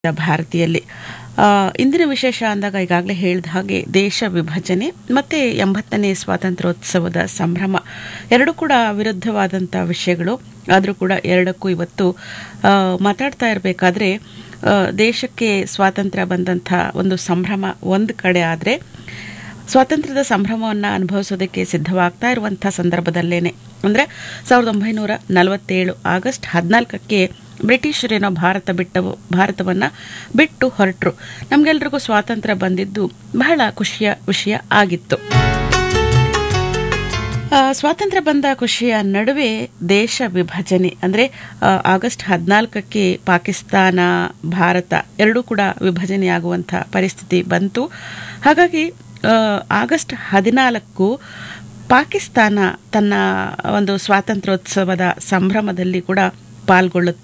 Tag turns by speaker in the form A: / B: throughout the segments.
A: ಭಾರತೀಯಲ್ಲಿ ಆ, ಇಂದಿನ ವಿಶೇಷ ಅಂದಾಗ ಈಗಾಗಲೇ ಹೇಳಿದ ಹಾಗೆ ದೇಶ ವಿಭಜನೆ ಮತ್ತು ಎಂಬತ್ತನೇ ಸ್ವಾತಂತ್ರ್ಯೋತ್ಸವದ ಸಂಭ್ರಮ ಎರಡೂ ಕೂಡ ವಿರುದ್ಧವಾದಂಥ ವಿಷಯಗಳು ಆದರೂ ಕೂಡ ಎರಡಕ್ಕೂ ಇವತ್ತು ಆ, ಮಾತಾಡ್ತಾ ಇರಬೇಕಾದ್ರೆ ದೇಶಕ್ಕೆ ಸ್ವಾತಂತ್ರ್ಯ ಬಂದಂಥ ಒಂದು ಸಂಭ್ರಮ ಒಂದು ಕಡೆ ಆದರೆ ಸ್ವಾತಂತ್ರ್ಯದ ಸಂಭ್ರಮವನ್ನು ಅನುಭವಿಸೋದಕ್ಕೆ ಸಿದ್ಧವಾಗ್ತಾ ಇರುವಂಥ ಸಂದರ್ಭದಲ್ಲೇನೆ ಅಂದರೆ ಸಾವಿರದ ಒಂಬೈನೂರ ನಲವತ್ತೇಳು ಆಗಸ್ಟ್ ಹದಿನಾಲ್ಕಕ್ಕೆ ಬ್ರಿಟಿಷರೇನೋ ಭಾರತ ಬಿಟ್ಟ ಭಾರತವನ್ನು ಬಿಟ್ಟು ಹೊರಟರು ನಮಗೆಲ್ರಿಗೂ ಸ್ವಾತಂತ್ರ್ಯ ಬಂದಿದ್ದು ಬಹಳ ಖುಷಿಯ ವಿಷಯ ಆಗಿತ್ತು ಆ, ಸ್ವಾತಂತ್ರ್ಯ ಬಂದ ಖುಷಿಯ ನಡುವೆ ದೇಶ ವಿಭಜನೆ ಅಂದರೆ ಆಗಸ್ಟ್ ಹದಿನಾಲ್ಕಕ್ಕೆ ಪಾಕಿಸ್ತಾನ ಭಾರತ ಎರಡೂ ಕೂಡ ವಿಭಜನೆಯಾಗುವಂಥ ಪರಿಸ್ಥಿತಿ ಬಂತು ಹಾಗಾಗಿ ಆ, ಆಗಸ್ಟ್ ಹದಿನಾಲ್ಕು ಪಾಕಿಸ್ತಾನ ತನ್ನ ಒಂದು ಸ್ವಾತಂತ್ರ್ಯೋತ್ಸವದ ಸಂಭ್ರಮದಲ್ಲಿ ಕೂಡ ಪಾಲ್ಗೊಳ್ಳುತ್ತೆ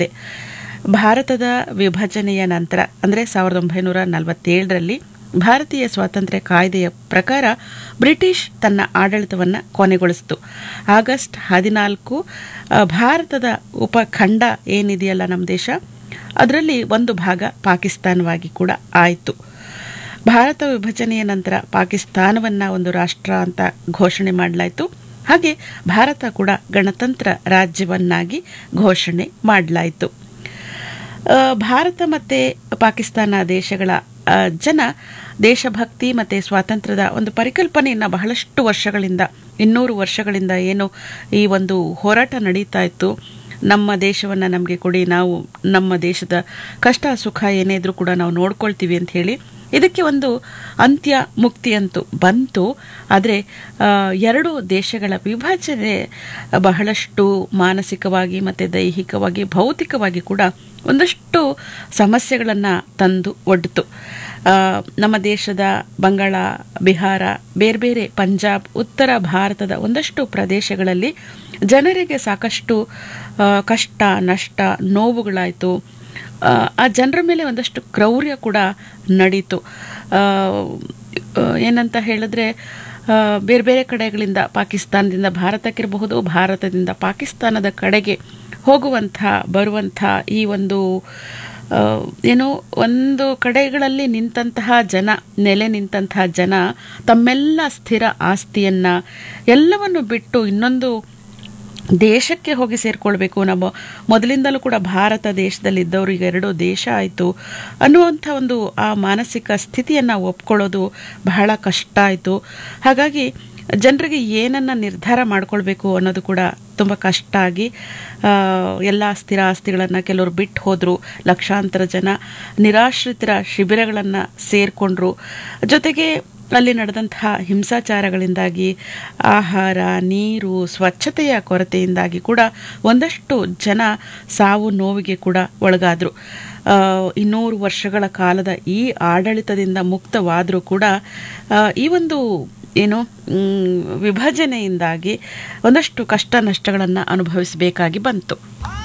A: ಭಾರತದ ವಿಭಜನೆಯ ನಂತರ ಅಂದರೆ ಸಾವಿರದ ಒಂಬೈನೂರ ನಲವತ್ತೇಳರಲ್ಲಿ ಭಾರತೀಯ ಸ್ವಾತಂತ್ರ್ಯ ಕಾಯ್ದೆಯ ಪ್ರಕಾರ ಬ್ರಿಟಿಷ್ ತನ್ನ ಆಡಳಿತವನ್ನು ಕೊನೆಗೊಳಿಸಿತು ಆಗಸ್ಟ್ ಹದಿನಾಲ್ಕು ಆ, ಭಾರತದ ಉಪಖಂಡ ಏನಿದೆಯಲ್ಲ ನಮ್ಮ ದೇಶ ಅದರಲ್ಲಿ ಒಂದು ಭಾಗ ಪಾಕಿಸ್ತಾನವಾಗಿ ಕೂಡ ಆಯಿತು ಭಾರತ ವಿಭಜನೆಯ ನಂತರ ಪಾಕಿಸ್ತಾನವನ್ನು ಒಂದು ರಾಷ್ಟ್ರ ಅಂತ ಘೋಷಣೆ ಮಾಡಲಾಯಿತು ಹಾಗೆ ಭಾರತ ಕೂಡ ಗಣತಂತ್ರ ರಾಜ್ಯವನ್ನಾಗಿ ಘೋಷಣೆ ಮಾಡಲಾಯಿತು ಆ, ಭಾರತ ಮತ್ತು ಪಾಕಿಸ್ತಾನ ದೇಶಗಳ ಆ, ಜನ ದೇಶಭಕ್ತಿ ಮತ್ತು ಸ್ವಾತಂತ್ರ್ಯದ ಒಂದು ಪರಿಕಲ್ಪನೆಯನ್ನು ಬಹಳಷ್ಟು ವರ್ಷಗಳಿಂದ ಇನ್ನೂರು ವರ್ಷಗಳಿಂದ ಏನು ಈ ಒಂದು ಹೋರಾಟ ನಡೀತಾ ಇತ್ತು ನಮ್ಮ ದೇಶವನ್ನು ನಮಗೆ ಕೊಡಿ ನಾವು ನಮ್ಮ ದೇಶದ ಕಷ್ಟ ಸುಖ ಏನೇ ಇದ್ರೂ ಕೂಡ ನಾವು ನೋಡ್ಕೊಳ್ತೀವಿ ಅಂತ ಹೇಳಿ ಇದಕ್ಕೆ ಒಂದು ಅಂತ್ಯ ಮುಕ್ತಿ ಅಂತೂ ಬಂತು ಆದರೆ ಆ, ಎರಡು ದೇಶಗಳ ವಿಭಜನೆ ಬಹಳಷ್ಟು ಮಾನಸಿಕವಾಗಿ ಮತ್ತು ದೈಹಿಕವಾಗಿ ಭೌತಿಕವಾಗಿ ಕೂಡ ಒಂದಷ್ಟು ಸಮಸ್ಯೆಗಳನ್ನು ತಂದು ಒಡ್ಡಿತು ಆ, ನಮ್ಮ ದೇಶದ ಬಂಗಾಳ ಬಿಹಾರ ಬೇರೆ ಬೇರೆ ಪಂಜಾಬ್ ಉತ್ತರ ಭಾರತದ ಒಂದಷ್ಟು ಪ್ರದೇಶಗಳಲ್ಲಿ ಜನರಿಗೆ ಸಾಕಷ್ಟು ಆ, ಕಷ್ಟ ನಷ್ಟ ನೋವುಗಳಾಯಿತು ಆ, ಆ ಜನರ ಮೇಲೆ ಒಂದಷ್ಟು ಕ್ರೌರ್ಯ ಕೂಡ ನಡೀತು ಆ, ಆ, ಏನಂತ ಹೇಳಿದ್ರೆ ಆ, ಬೇರೆ ಬೇರೆ ಕಡೆಗಳಿಂದ ಪಾಕಿಸ್ತಾನದಿಂದ ಭಾರತಕ್ಕಿರಬಹುದು ಭಾರತದಿಂದ ಪಾಕಿಸ್ತಾನದ ಕಡೆಗೆ ಹೋಗುವಂಥ ಬರುವಂಥ ಈ ಒಂದು ಆ, ಏನು ಒಂದು ಕಡೆಗಳಲ್ಲಿ ನಿಂತಹ ಜನ ನೆಲೆ ನಿಂತಹ ಜನ ತಮ್ಮೆಲ್ಲ ಸ್ಥಿರ ಆಸ್ತಿಯನ್ನು ಎಲ್ಲವನ್ನು ಬಿಟ್ಟು ಇನ್ನೊಂದು ದೇಶಕ್ಕೆ ಹೋಗಿ ಸೇರಿಕೊಳ್ಬೇಕು ನಮ್ಮ ಮೊದಲಿಂದಲೂ ಕೂಡ ಭಾರತ ದೇಶದಲ್ಲಿ ಇದ್ದವರು ಈಗ ಎರಡು ದೇಶ ಆಯಿತು ಅನ್ನುವಂಥ ಒಂದು ಆ ಮಾನಸಿಕ ಸ್ಥಿತಿಯನ್ನು ಒಪ್ಕೊಳ್ಳೋದು ಬಹಳ ಕಷ್ಟ ಆಯಿತು ಹಾಗಾಗಿ ಜನರಿಗೆ ಏನನ್ನು ನಿರ್ಧಾರ ಮಾಡ್ಕೊಳ್ಬೇಕು ಅನ್ನೋದು ಕೂಡ ತುಂಬ ಕಷ್ಟ ಆಗಿ ಆ, ಎಲ್ಲ ಸ್ಥಿರ ಆಸ್ತಿಗಳನ್ನು ಕೆಲವರು ಬಿಟ್ಟು ಹೋದರು ಲಕ್ಷಾಂತರ ಜನ ನಿರಾಶ್ರಿತರ ಶಿಬಿರಗಳನ್ನು ಸೇರಿಕೊಂಡ್ರು ಜೊತೆಗೆ ಅಲ್ಲಿ ನಡೆದಂತಹ ಹಿಂಸಾಚಾರಗಳಿಂದಾಗಿ ಆಹಾರ ನೀರು ಸ್ವಚ್ಛತೆಯ ಕೊರತೆಯಿಂದಾಗಿ ಕೂಡ ಒಂದಷ್ಟು ಜನ ಸಾವು ನೋವಿಗೆ ಕೂಡ ಒಳಗಾದರು ಇನ್ನೂರು ವರ್ಷಗಳ ಕಾಲದ ಈ ಆಡಳಿತದಿಂದ ಮುಕ್ತವಾದರೂ ಕೂಡ ಆ, ಈ ಒಂದು ಏನು ಮ್, ವಿಭಜನೆಯಿಂದಾಗಿ ಒಂದಷ್ಟು ಕಷ್ಟ ನಷ್ಟಗಳನ್ನು ಅನುಭವಿಸಬೇಕಾಗಿ ಬಂತು